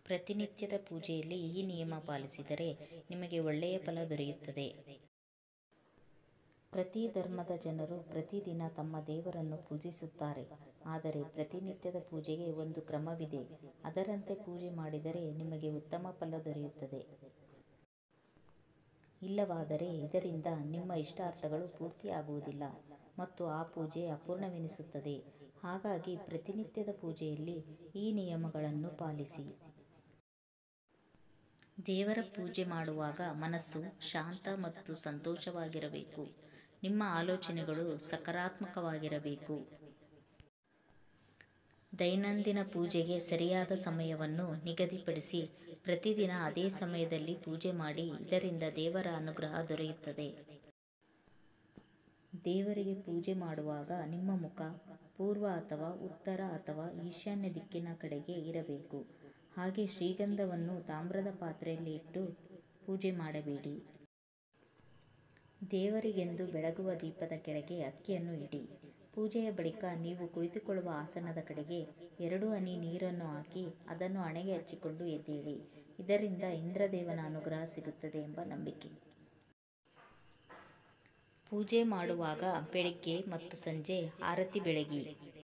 ಪ್ರತಿನಿತ್ಯದ ಪೂಜೆಯಲ್ಲಿ ಈ ನಿಯಮ ಪಾಲಿಸಿದರೆ ನಿಮಗೆ ಒಳ್ಳೆಯ ಫಲ ದೊರೆಯುತ್ತದೆ ಪ್ರತಿ ಧರ್ಮದ ಜನರು ಪ್ರತಿದಿನ ತಮ್ಮ ದೇವರನ್ನು ಪೂಜಿಸುತ್ತಾರೆ ಆದರೆ ಪ್ರತಿನಿತ್ಯದ ಪೂಜೆಗೆ ಒಂದು ಕ್ರಮವಿದೆ ಅದರಂತೆ ಪೂಜೆ ಮಾಡಿದರೆ ನಿಮಗೆ ಉತ್ತಮ ಫಲ ದೊರೆಯುತ್ತದೆ ಇಲ್ಲವಾದರೆ ಇದರಿಂದ ನಿಮ್ಮ ಇಷ್ಟಾರ್ಥಗಳು ಪೂರ್ತಿಯಾಗುವುದಿಲ್ಲ ಮತ್ತು ಆ ಪೂಜೆ ಅಪೂರ್ಣವೆನಿಸುತ್ತದೆ ಹಾಗಾಗಿ ಪ್ರತಿನಿತ್ಯದ ಪೂಜೆಯಲ್ಲಿ ಈ ನಿಯಮಗಳನ್ನು ಪಾಲಿಸಿ ದೇವರ ಪೂಜೆ ಮಾಡುವಾಗ ಮನಸ್ಸು ಶಾಂತ ಮತ್ತು ಸಂತೋಷವಾಗಿರಬೇಕು ನಿಮ್ಮ ಆಲೋಚನೆಗಳು ಸಕಾರಾತ್ಮಕವಾಗಿರಬೇಕು ದೈನಂದಿನ ಪೂಜೆಗೆ ಸರಿಯಾದ ಸಮಯವನ್ನು ನಿಗದಿಪಡಿಸಿ ಪ್ರತಿದಿನ ಅದೇ ಸಮಯದಲ್ಲಿ ಪೂಜೆ ಮಾಡಿ ಇದರಿಂದ ದೇವರ ಅನುಗ್ರಹ ದೊರೆಯುತ್ತದೆ ದೇವರಿಗೆ ಪೂಜೆ ಮಾಡುವಾಗ ನಿಮ್ಮ ಮುಖ ಪೂರ್ವ ಅಥವಾ ಉತ್ತರ ಅಥವಾ ಈಶಾನ್ಯ ದಿಕ್ಕಿನ ಕಡೆಗೆ ಇರಬೇಕು ಹಾಗೆ ಶ್ರೀಗಂಧವನ್ನು ತಾಮ್ರದ ಪಾತ್ರೆಯಲ್ಲಿ ಇಟ್ಟು ಪೂಜೆ ಮಾಡಬೇಡಿ ದೇವರಿಗೆಂದು ಬೆಳಗುವ ದೀಪದ ಕೆಳಗೆ ಅಕ್ಕಿಯನ್ನು ಇಡಿ ಪೂಜೆಯ ಬಳಿಕ ನೀವು ಕುಳಿತುಕೊಳ್ಳುವ ಆಸನದ ಕಡೆಗೆ ಎರಡು ಹನಿ ನೀರನ್ನು ಹಾಕಿ ಅದನ್ನು ಹಣೆಗೆ ಹಚ್ಚಿಕೊಂಡು ಎದ್ದೇಳಿ ಇದರಿಂದ ಇಂದ್ರದೇವನ ಅನುಗ್ರಹ ಸಿಗುತ್ತದೆ ಎಂಬ ನಂಬಿಕೆ ಪೂಜೆ ಮಾಡುವಾಗ ಬೆಳಿಗ್ಗೆ ಮತ್ತು ಸಂಜೆ ಆರತಿ ಬೆಳಗಿ